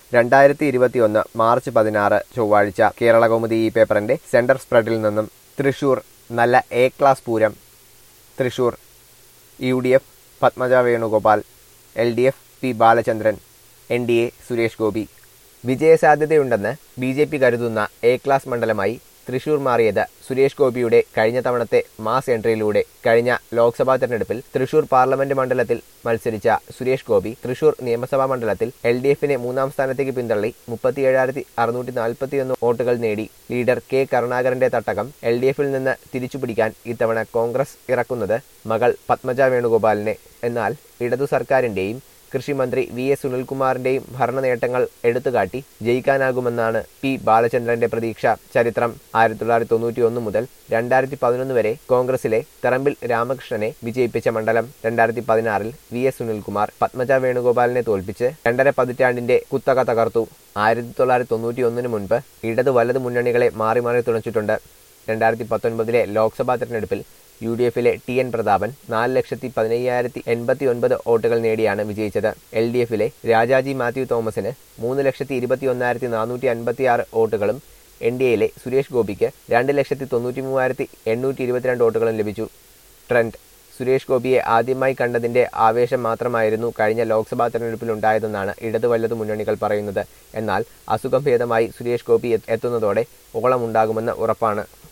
രണ്ടായിരത്തി ഇരുപത്തിയൊന്ന് മാർച്ച് പതിനാറ് ചൊവ്വാഴ്ച കേരളകൗമുദി ഈ പേപ്പറിന്റെ സെന്റർ സ്പ്രെഡിൽ നിന്നും തൃശൂർ നല്ല A class pooram Thrissur U D F Padmaja Venugopal L D F P Balachandran N D A Suresh Gopi വിജയസാധ്യതയുണ്ടെന്ന് ബി ജെ പി കരുതുന്ന എ ക്ലാസ് മണ്ഡലമായി തൃശൂർ മാറിയത് സുരേഷ് ഗോപിയുടെ കഴിഞ്ഞ തവണത്തെ മാസ് എൻട്രിയിലൂടെ കഴിഞ്ഞ ലോക്സഭാ തെരഞ്ഞെടുപ്പിൽ തൃശൂർ പാർലമെന്റ് മണ്ഡലത്തിൽ മത്സരിച്ച സുരേഷ് ഗോപി തൃശൂർ നിയമസഭാ മണ്ഡലത്തിൽ എൽ ഡി എഫിനെ മൂന്നാം സ്ഥാനത്തേക്ക് പിന്തള്ളി മുപ്പത്തിയേഴായിരത്തി അറുന്നൂറ്റി നാൽപ്പത്തിയൊന്ന് വോട്ടുകൾ നേടി ലീഡർ കെ കരുണാകരന്റെ തട്ടകം എൽ ഡി എഫിൽ നിന്ന് തിരിച്ചുപിടിക്കാൻ ഇത്തവണ കോൺഗ്രസ് ഇറക്കുന്നത് മകൾ പത്മജ വേണുഗോപാലിനെ എന്നാൽ ഇടതു സർക്കാരിന്റെയും കൃഷിമന്ത്രി വി എസ് സുനിൽകുമാറിന്റെയും ഭരണ നേട്ടങ്ങൾ എടുത്തുകാട്ടി ജയിക്കാനാകുമെന്നാണ് പി ബാലചന്ദ്രന്റെ പ്രതീക്ഷ ചരിത്രം ആയിരത്തി തൊള്ളായിരത്തി തൊണ്ണൂറ്റി ഒന്ന് മുതൽ രണ്ടായിരത്തി പതിനൊന്ന് വരെ കോൺഗ്രസിലെ തറമ്പിൽ രാമകൃഷ്ണനെ വിജയിപ്പിച്ച മണ്ഡലം രണ്ടായിരത്തി പതിനാറിൽ വി എസ് സുനിൽകുമാർ പത്മജ വേണുഗോപാലിനെ തോൽപ്പിച്ച് രണ്ടര പതിറ്റാണ്ടിന്റെ കുത്തക തകർത്തു ആയിരത്തി തൊള്ളായിരത്തി തൊണ്ണൂറ്റി ഒന്നിന് മുൻപ് ഇടത് വലത് മുന്നണികളെ മാറി മാറി തുണച്ചിട്ടുണ്ട് രണ്ടായിരത്തി പത്തൊൻപതിലെ ലോക്സഭാ തെരഞ്ഞെടുപ്പിൽ യു ഡി എഫിലെ ടി എൻ പ്രതാപൻ നാല് ലക്ഷത്തി പതിനയ്യായിരത്തി എൺപത്തി ഒൻപത് വോട്ടുകൾ നേടിയാണ് വിജയിച്ചത് എൽ ഡി എഫിലെ രാജാജി മാത്യു തോമസിന് മൂന്ന് ലക്ഷത്തി ഇരുപത്തി ഒന്നായിരത്തി നാനൂറ്റി അൻപത്തി ആറ് വോട്ടുകളും എൻ ഡി എയിലെ സുരേഷ് ഗോപിക്ക് രണ്ട് ലക്ഷത്തി തൊണ്ണൂറ്റി മൂവായിരത്തി എണ്ണൂറ്റി ഇരുപത്തിരണ്ട് വോട്ടുകളും ലഭിച്ചു ട്രെൻഡ് സുരേഷ് ഗോപിയെ ആദ്യമായി കണ്ടതിന്റെ ആവേശം മാത്രമായിരുന്നു കഴിഞ്ഞ ലോക്സഭാ തെരഞ്ഞെടുപ്പിലുണ്ടായതെന്നാണ് ഇടതു വലതു മുന്നണികൾ പറയുന്നത് എന്നാൽ അസുഖം ഭേദമായി സുരേഷ് ഗോപി എത്തുന്നതോടെ ഓളമുണ്ടാകുമെന്ന് ഉറപ്പാണ്